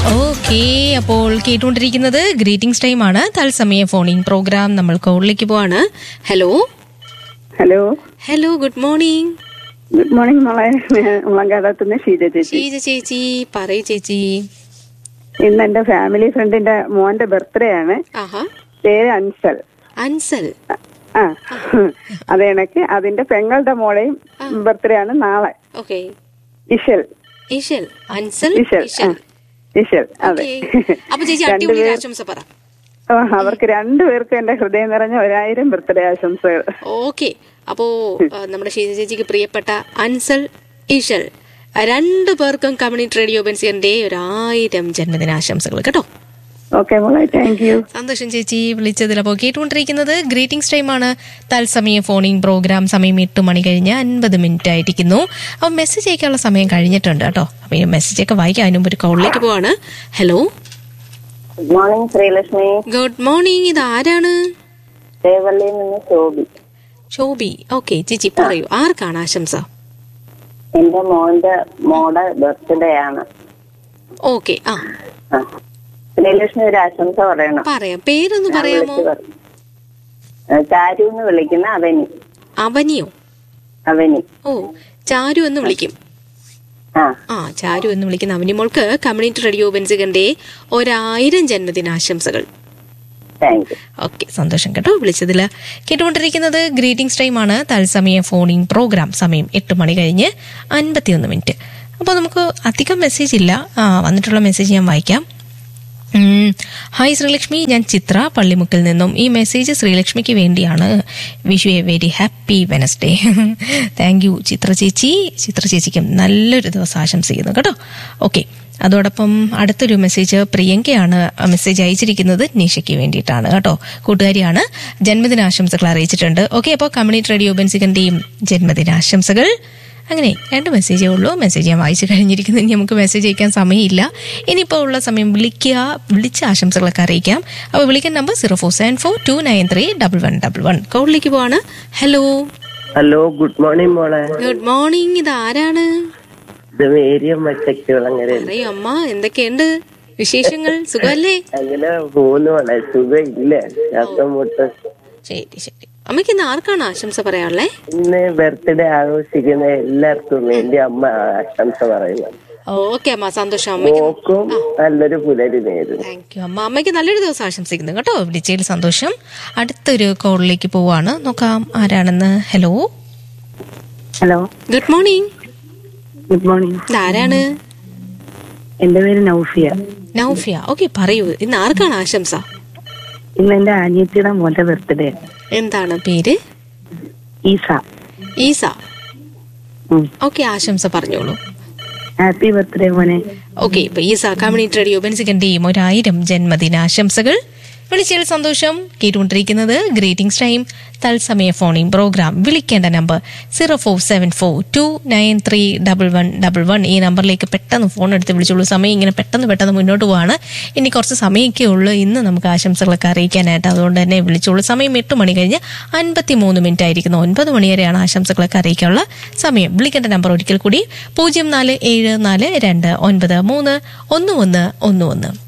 Okay അപ്പോൾ കേട്ടുകൊണ്ടിരിക്കുന്നത് greetings time ആണ് തത്സമയ ഫോണിംഗ് പ്രോഗ്രാം നമ്മൾ കോളിലേക്ക് പോവാണ് hello hello hello good morning good morning മോളെ മുളങ്കാടത്തുനിന്ന് ഷീജ ചേച്ചി ഷീജ ചേച്ചി പറയൂ ചേച്ചി ഇന്ന് എന്റെ ഫാമിലി ഫ്രണ്ടിന്റെ മോന്റെ ബർത്ത്ഡേ ആണ് ആഹാ പേര് അൻസൽ അൻസൽ ആ അത് കണക്ക് അതിന്റെ പെങ്ങളുടെ മോളെയും ബർത്ത്ഡേ ആണ് നാളെ ഓക്കെ ഇഷൽ ഇഷൽ അൻസൽ ഇഷൽ ആ, ഇഷൽ ഇഷൽ അതെ Okay. അപ്പൊ ചേച്ചി അടിപൊളി ഒരു ആശംസ പറ ഓ, അവർക്ക് രണ്ടുപേർക്കും എന്റെ ഹൃദയം നിറഞ്ഞ ഒരായിരം ബർത്ത്ഡേ ആശംസകൾ ഓക്കെ അപ്പോ ആ, നമ്മുടെ ഷീജ ചേച്ചിക്ക് പ്രിയപ്പെട്ട അൻസൽ ഇഷൽ രണ്ടു പേർക്കും കമ്മ്യൂണിറ്റി റേഡിയോ ബെൻസിയന്റെ ഒരായിരം ജന്മദിനാശംസകൾ കേട്ടോ ഓക്കെ മോളെ താങ്ക് യു സന്തോഷം ചേച്ചി വിളിച്ചതിൽ അപ്പോൾ കേട്ടുകൊണ്ടിരിക്കുന്നത് ഗ്രീറ്റിംഗ്സ് ടൈമാണ് തത്സമയ ഫോണിംഗ് പ്രോഗ്രാം സമയം എട്ട് മണി കഴിഞ്ഞ് അൻപത് മിനിറ്റ് ആയിരിക്കുന്നു അപ്പോൾ മെസ്സേജ് അയക്കാനുള്ള സമയം കഴിഞ്ഞിട്ടുണ്ട് കേട്ടോ അപ്പോൾ ഈ മെസ്സേജ് ഒക്കെ വായിക്കാൻ അതിന് മുമ്പ് ഒരു കോളിലേക്ക് പോവാണ് hello good morning Sreelakshmi good morning ഇത് ആരാണ് തേവള്ളിയിൽ നിന്ന് ശോഭി ശോഭി ഓക്കെ ചേച്ചി പറയൂ ആർക്കാണ് ആശംസ എന്റെ മോന്റെ മോടെ ബർത്ത്ഡേ ആണ് ഓക്കെ ആ ആ. ശ്രീലക്ഷ്മി ഒരു ആശംസ പറയണം പറയാം പേരൊന്ന് ഞാൻ പറയാമോ വിളിച്ച് പറ- ഏ, ചാരു എന്ന് വിളിക്കുന്ന അവനി അവനിയോ അവനി ഓ ചാരു എന്ന് വിളിക്കും ആ ആ ചാരു എന്ന് വിളിക്കുന്ന അവനിമോൾക്ക് കമ്മ്യൂണിറ്റി റേഡിയോ ബെൻസികന്റെ ഒരായിരം ജന്മദിനാശംസകൾ താങ്ക് യു ഓക്കെ സന്തോഷം കേട്ടോ വിളിച്ചതിൽ കേട്ടുകൊണ്ടിരിക്കുന്നത് ഗ്രീറ്റിംഗ്സ് ടൈമാണ് തത്സമയ ഫോണിംഗ് പ്രോഗ്രാം സമയം എട്ട് മണി കഴിഞ്ഞ് അൻപത്തിയൊന്ന് മിനിറ്റ് അപ്പോൾ നമുക്ക് അധികം മെസ്സേജ് ഇല്ല ആ, വന്നിട്ടുള്ള മെസ്സേജ് ഞാൻ വായിക്കാം ഉം. ഹായ് ശ്രീലക്ഷ്മി ഞാൻ ചിത്ര പള്ളിമുക്കിൽ നിന്നും ഈ മെസ്സേജ് ശ്രീലക്ഷ്മിക്ക് വേണ്ടിയാണ് Vishu a very happy Wednesday thank you Chithra ചേച്ചി ചിത്ര ചേച്ചിക്കും നല്ലൊരു ദിവസം ആശംസിക്കുന്നു കേട്ടോ ഓക്കെ അതോടൊപ്പം അടുത്തൊരു മെസ്സേജ് പ്രിയങ്കയാണ് മെസ്സേജ് അയച്ചിരിക്കുന്നത് നിഷയ്ക്ക് വേണ്ടിയിട്ടാണ് കേട്ടോ കൂട്ടുകാരിയാണ് ജന്മദിനാശംസകൾ അറിയിച്ചിട്ടുണ്ട് ഓക്കെ അപ്പോൾ കമ്മ്യൂണിറ്റി റേഡിയോ ബെൻസികന്റെയും ജന്മദിനാശംസകൾ അങ്ങനെ രണ്ട് മെസ്സേജേ ഉള്ളൂ മെസ്സേജ് ഞാൻ വായിച്ചു കഴിഞ്ഞിരിക്കുന്നു ഇനി നമുക്ക് മെസ്സേജ് അയക്കാൻ സമയമില്ല ഇനിയിപ്പോൾ ഉള്ള സമയം വിളിക്കുക വിളിച്ച ആശംസകളൊക്കെ അറിയിക്കാം അപ്പോൾ വിളിക്കാൻ number zero four seven four two nine three double one double one കോളിലേക്ക് പോവാണ് ഹലോ ഹലോ ഗുഡ് മോർണിംഗ് മോളെ ഗുഡ് മോർണിംഗ് ഇത് ആരാണ് ഇത് മേരിയം മച്ചക്കുളങ്ങര പറയൂ അമ്മ എന്തൊക്കെയുണ്ട് വിശേഷങ്ങൾ സുഖമല്ലേ അങ്ങനെ പോകുന്നു മോളെ സുഖം ഇല്ല ശ്വാസം മുട്ട് ശരി ശരി അമ്മയ്ക്ക് ഇന്ന് ആർക്കാണ് ആശംസ പറയാനുള്ളേ ഇന്ന് ബർത്ത്ഡേ ആഘോഷിക്കുന്ന എല്ലാവർക്കും വേണ്ടി അമ്മ ആശംസ പറയുന്നു ഓക്കെ അമ്മ സന്തോഷം അമ്മയ്ക്ക് മോക്കും നല്ലൊരു പുലരി നേരുന്നു താങ്ക് യു അമ്മ അമ്മയ്ക്ക് നല്ലൊരു ദിവസം ആശംസിക്കുന്നു കേട്ടോ വിളിച്ചതിൽ സന്തോഷം അടുത്തൊരു കോളിലേക്ക് പോവാണ് നോക്കാം ആരാണെന്ന് hello hello good morning good morning ഇതാരാണ് എന്റെ പേര് നൗഫിയ നൗഫിയ ഓക്കെ പറയൂ ഇന്ന് ആർക്കാണ് ആശംസ ഇന്ന് എന്റെ അനിയത്തിയുടെ മോന്റെ ബർത്ത്ഡേ എന്താണ് പേര് ഈസ ഈസ ഉം. ഓക്കെ ആശംസ പറഞ്ഞോളൂ ഹാപ്പി ബർത്ത്ഡേ മോനെ ഓക്കെ ഇപ്പൊ ഈസ കമ്മ്യൂണിറ്റി റേഡിയോ ബെൻസികന്റെയും ഒരായിരം ജന്മദിനാശംസകൾ വിളിച്ചതിൽ സന്തോഷം കേട്ടുകൊണ്ടിരിക്കുന്നത് ഗ്രീറ്റിംഗ്സ് ടൈം തത്സമയ ഫോണിംഗ് പ്രോഗ്രാം വിളിക്കേണ്ട number zero four seven four two nine three double one double one ഈ നമ്പറിലേക്ക് പെട്ടെന്ന് ഫോൺ എടുത്ത് വിളിച്ചോളൂ സമയം ഇങ്ങനെ പെട്ടെന്ന് പെട്ടെന്ന് മുന്നോട്ട് പോവാണ് ഇനി കുറച്ച് സമയമൊക്കെ ഉള്ളൂ ഇന്ന് നമുക്ക് ആശംസകളൊക്കെ അറിയിക്കാനായിട്ട് അതുകൊണ്ട് തന്നെ വിളിച്ചോളൂ സമയം എട്ട് മണി കഴിഞ്ഞ് അൻപത്തി മൂന്ന് മിനിറ്റ് ആയിരിക്കുന്നു ഒൻപത് മണി വരെയാണ് ആശംസകളൊക്കെ അറിയിക്കാനുള്ള സമയം വിളിക്കേണ്ട നമ്പർ ഒരിക്കൽ കൂടി പൂജ്യം നാല് ഏഴ് നാല് രണ്ട് ഒൻപത് മൂന്ന് ഒന്ന് ഒന്ന് ഒന്ന് ഒന്ന്